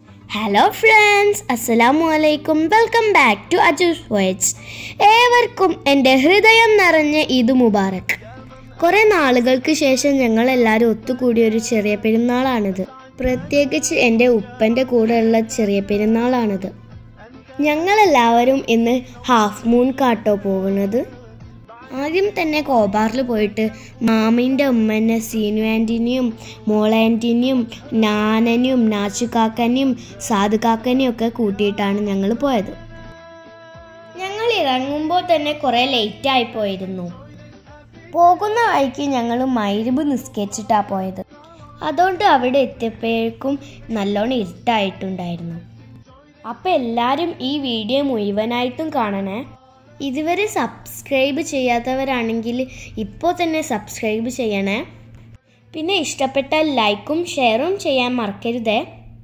Hello friends അസ്സലാമു അലൈക്കും welcome back to Aju's voice ഏവർക്കും എൻ്റെ ഹൃദയം നിറഞ്ഞ ഈദ് മുബാറക് കുറേ നാളുകൾക്ക് ശേഷം ഞങ്ങൾ എല്ലാവരും ഒത്തുകൂടിയ ഒരു ചെറിയ പെരുന്നാളാണിത് പ്രത്യേകിച്ച് എൻ്റെ ഉപ്പൻ്റെ കൂടെയുള്ള ചെറിയ പെരുന്നാളാണിത് ഞങ്ങളെല്ലാവരും ഇന്ന് ഹാഫ് മൂൺ കാട്ടോ പോകുന്നത് ആദ്യം തന്നെ കോബാറിൽ പോയിട്ട് മാമിൻ്റെ ഉമ്മനെ സീനു ആൻറ്റിനെയും മോള ആൻറ്റിനെയും നാനനെയും നാച്ചുകാക്കനെയും സാധുകാക്കനെയും ഒക്കെ കൂട്ടിയിട്ടാണ് ഞങ്ങൾ പോയത് ഞങ്ങൾ ഇറങ്ങുമ്പോൾ തന്നെ കുറേ ലേറ്റായി പോയിരുന്നു പോകുന്ന വഴിക്ക് ഞങ്ങൾ മൈരുബ് നിസ്കരിച്ചിട്ടാണ് പോയത് അതുകൊണ്ട് അവിടെ എത്തിയപ്പോഴേക്കും നല്ലോണം ഇരുട്ടായിട്ടുണ്ടായിരുന്നു അപ്പോൾ എല്ലാവരും ഈ വീഡിയോ മുഴുവനായിട്ടും കാണണേ ഇതുവരെ സബ്സ്ക്രൈബ് ചെയ്യാത്തവരാണെങ്കിൽ ഇപ്പോൾ തന്നെ സബ്സ്ക്രൈബ് ചെയ്യണേ പിന്നെ ഇഷ്ടപ്പെട്ടാൽ ലൈക്കും ഷെയറും ചെയ്യാൻ മറക്കരുതേ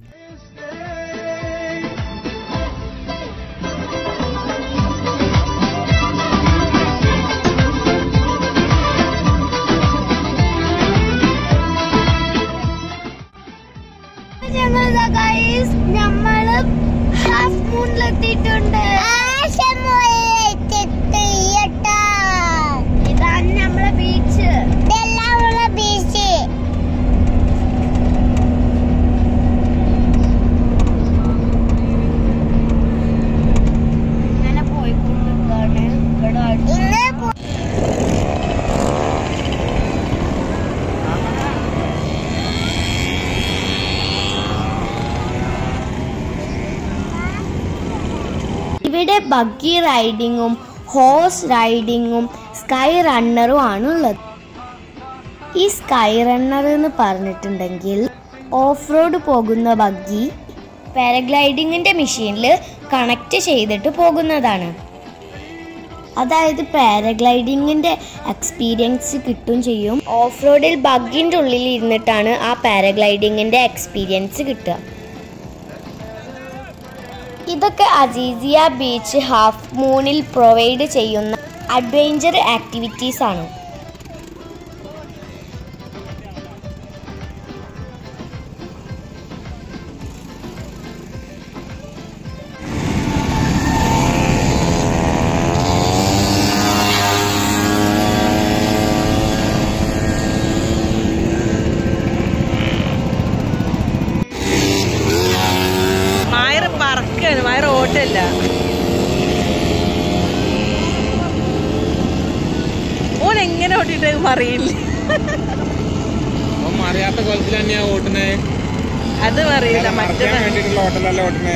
നമ്മള് ഹാഫ് മൂണിലെത്തിയിട്ടുണ്ട് ഇതാണ് നമ്മളെ ബീച്ച് ഇങ്ങനെ പോയിക്കൊണ്ടിരിക്കുകയാണ് ഇവിടെ അടുത്ത് ഇവിടെ ബഗ്ഗി റൈഡിങ്ങും ഹോഴ്സ് റൈഡിങ്ങും സ്കൈ റണ്ണറും ആണ് ഉള്ളത് ഈ സ്കൈ റണ്ണർ എന്ന് പറഞ്ഞിട്ടുണ്ടെങ്കിൽ ഓഫ് റോഡ് പോകുന്ന ബഗ്ഗി പാരഗ്ലൈഡിങ്ങിന്റെ മെഷീനിൽ കണക്ട് ചെയ്തിട്ട് പോകുന്നതാണ് അതായത് പാരഗ്ലൈഡിങ്ങിന്റെ എക്സ്പീരിയൻസ് കിട്ടും ചെയ്യും ഓഫ് റോഡിൽ ബഗ്ഗിൻ്റെ ഉള്ളിൽ ഇരുന്നിട്ടാണ് ആ പാരഗ്ലൈഡിങ്ങിന്റെ എക്സ്പീരിയൻസ് കിട്ടുക ഇതൊക്കെ അസീസിയ ബീച്ച് ഹാഫ് മൂണിൽ പ്രൊവൈഡ് ചെയ്യുന്ന അഡ്വഞ്ചർ ആക്ടിവിറ്റീസ് ആണ് മയറ് പറക്കാണ് മയറ് ഓട്ടല്ല ഓൻ എങ്ങനെ ഓട്ടിട്ട് അറിയില്ല അപ്പം അറിയാത്ത കൊലത്തിൽ തന്നെയാ ഓട്ടുന്നേ അത് അറിയില്ല മറക്കാൻ മറ്റേ വേണ്ടിയിട്ടുള്ള ഓട്ടലല്ല ഓട്ടുന്നേ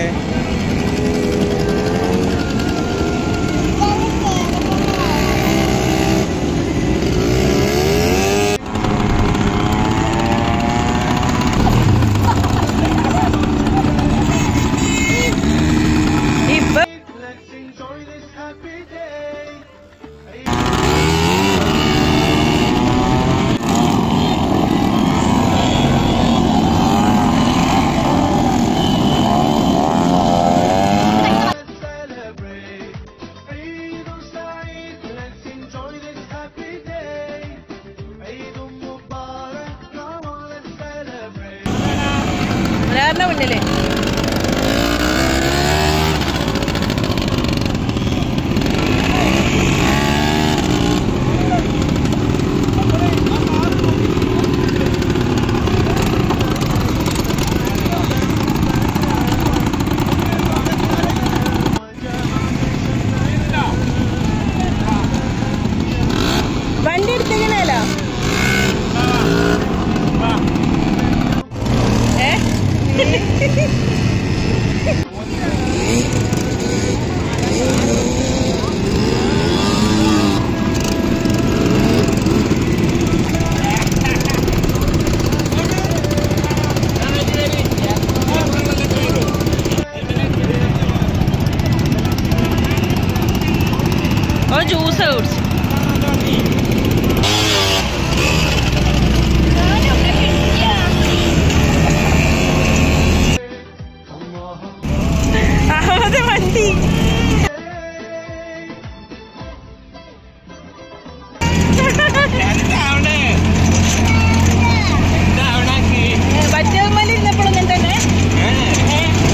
ഇപ്പൊ മലയാറിന്റെ മുന്നില് വണ്ടി എടുത്തെങ്ങനെയല്ലോ ഏ ഓ ജ്യൂസ് കുടിച്ചു അഹമ്മദ് വണ്ടി ബച്ചമ്മൽ ഇരുന്നപ്പോഴും ഇങ്ങനെ തന്നെ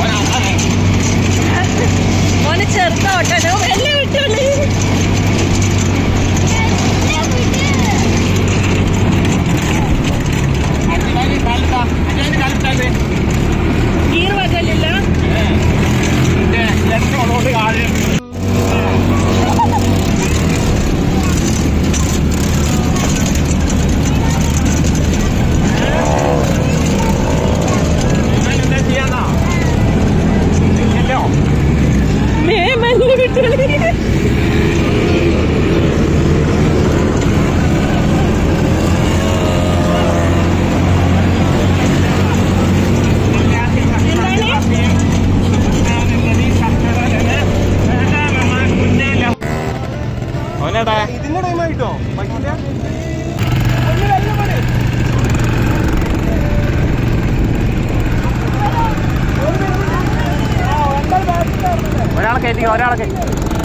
ഒരാളെ കയറ്റി ഒരാളെ കയറ്റി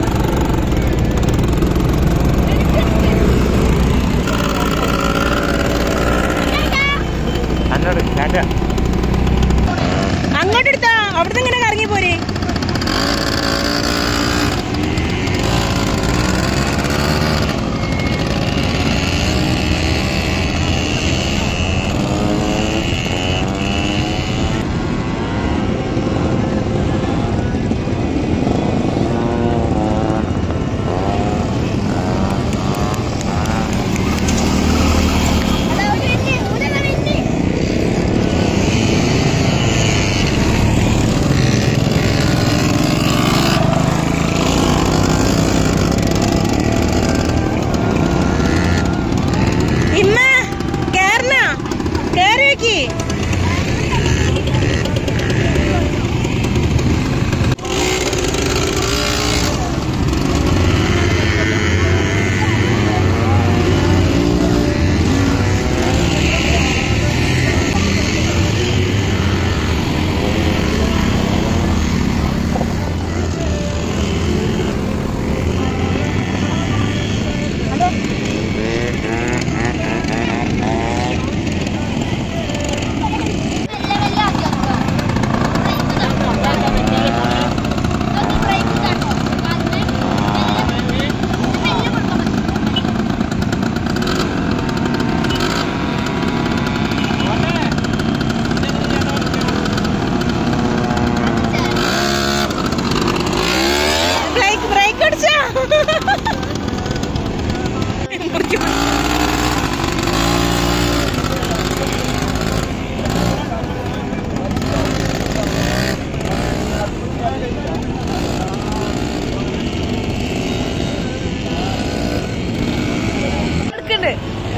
എന്നോട് ടാറ്റ അങ്ങോട്ട് എടുത്താ അവിടുന്ന് ഇങ്ങനെ കറങ്ങി പോരെ ഇമ്മ കേറണ കേറി വെക്കി ബ്രേക്ക് ബ്രേക്ക് അടിച്ചാ എടുക്കണ്ട്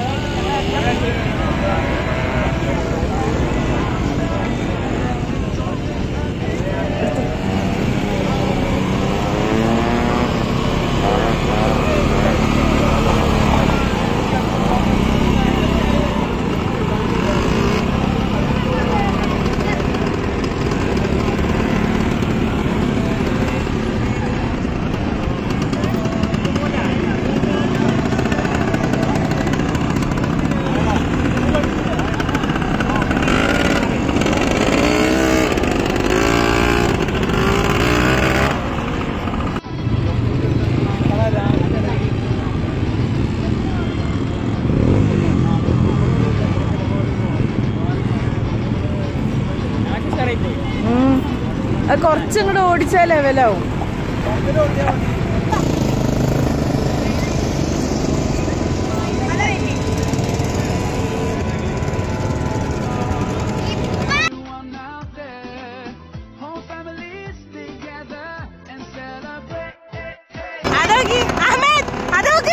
അത് കുറച്ചും കൂടെ ഓടിച്ചാൽ ലെവലാവും അതോക്കി അഹമ്മദ് അതോക്ക്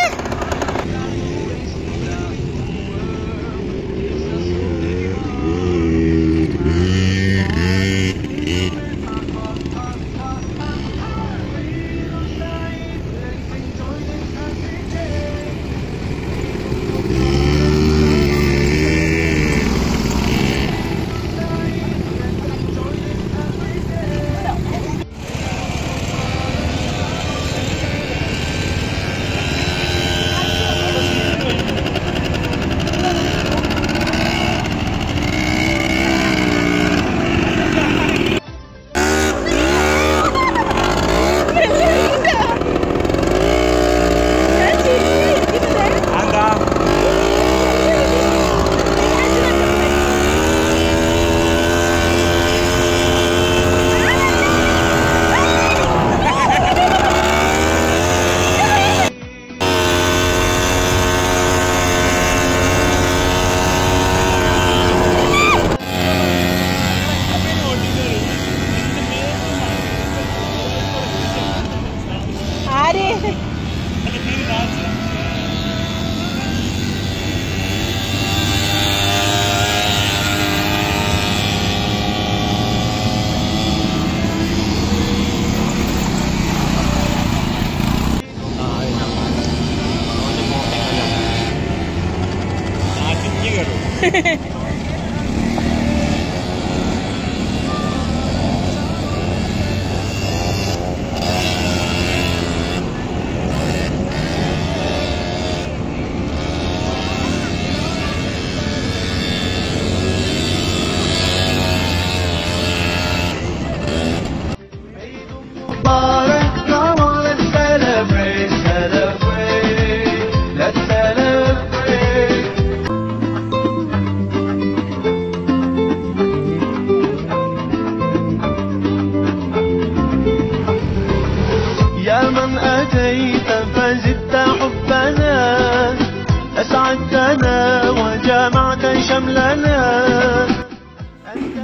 ആര്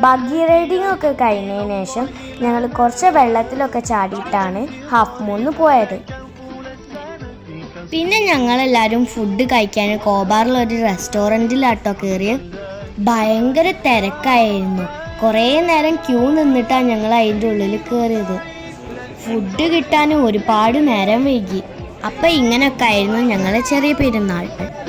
ബഗ്ഗി റൈഡിംഗ് ഒക്കെ കഴിഞ്ഞതിന് ശേഷം ഞങ്ങൾ കുറച്ച് വെള്ളത്തിലൊക്കെ ചാടിയിട്ടാണ് ഹാഫ് മൂന്ന് പോയത് പിന്നെ ഞങ്ങളെല്ലാവരും ഫുഡ് കഴിക്കാൻ കോബാറിൽ ഒരു റെസ്റ്റോറൻറ്റിലാട്ടോ കയറിയ ഭയങ്കര തിരക്കായിരുന്നു കുറേ നേരം ക്യൂ നിന്നിട്ടാണ് ഞങ്ങൾ അതിൻ്റെ ഉള്ളിൽ കയറിയത് ഫുഡ് കിട്ടാനും ഒരുപാട് നേരം വൈകി അപ്പം ഇങ്ങനെയൊക്കെ ആയിരുന്നു ഞങ്ങളെ ചെറിയ പെരുന്നാൾ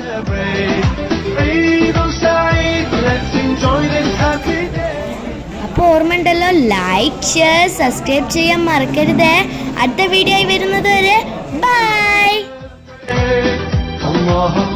Freedom side, let's enjoy this happy day. അപ്പോൾ ഓർമ്മയുണ്ടല്ലോ ലൈക്ക് ഷെയർ സബ്സ്ക്രൈബ് ചെയ്യാൻ മറക്കരുത് അടുത്ത വീഡിയോ ആയി വരുന്നത് വരെ ബൈ Allah